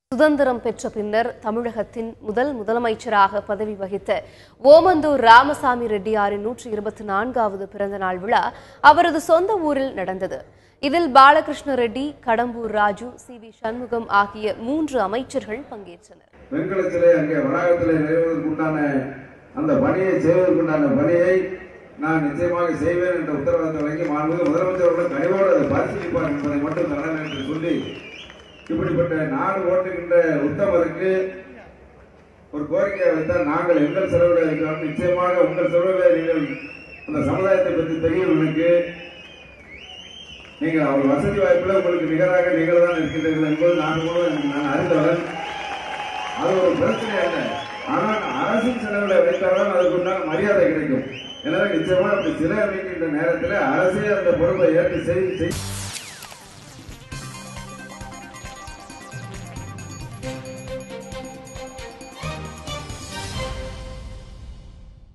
சுதந்திரம் பெற்ற பின்னர் தமிழகத்தின் முதல் முதலமைச்சராக பதவி வகித்த ஓமந்தூர் ராமசாமி ரெட்டியாரின் நூற்றி இருபத்தி நான்காவது பிறந்த நாள் விழா அவரது சொந்த ஊரில் நடந்தது இதில் பாலகிருஷ்ண ரெட்டி கடம்பூர் ராஜு சி வி சண்முகம் ஆகிய மூன்று அமைச்சர்கள் பங்கேற்றனர் வெண்கலத்திலே அங்கே வளாகத்திலே நிறைவதற்குண்டான அந்த பணியை செய்வதற்குண்டான பணியை நான் நிச்சயமாக செய்வேன் என்ற உத்தரவாதத்தை வழங்கி மாண்புமிகு முதலமைச்சர் அவர்கள் கனிவோடு அதை பரிசீலிப்பார் என்பதை மட்டும் தரணும் என்று சொல்லி இப்படிப்பட்ட நாடு ஓட்டுகின்ற உத்தமருக்கு ஒரு கோரிக்கையை வைத்தால் நாங்கள் எங்கள் செலவில் இருக்கிறோம் நிச்சயமாக உங்கள் செலவில் நீங்கள் அந்த சமுதாயத்தை பற்றி தெரியும் எனக்கு நீங்கள் அவர் வசதி வாய்ப்பில் உங்களுக்கு நிகராக நீங்கள் தான் இருக்கின்றீர்கள் என்பது நான் கூட நான் அறிந்தவன் அது ஒரு பிரச்சனை அல்ல ஆனால் அரசின் செலவில் வைத்தால்தான் அதுக்கு உண்டான மரியாதை கிடைக்கும் எனவே நிச்சயமா அப்படி சிலை அமைக்கின்ற நேரத்தில் அரசே அந்த பொறுப்பை ஏற்று செய் செய்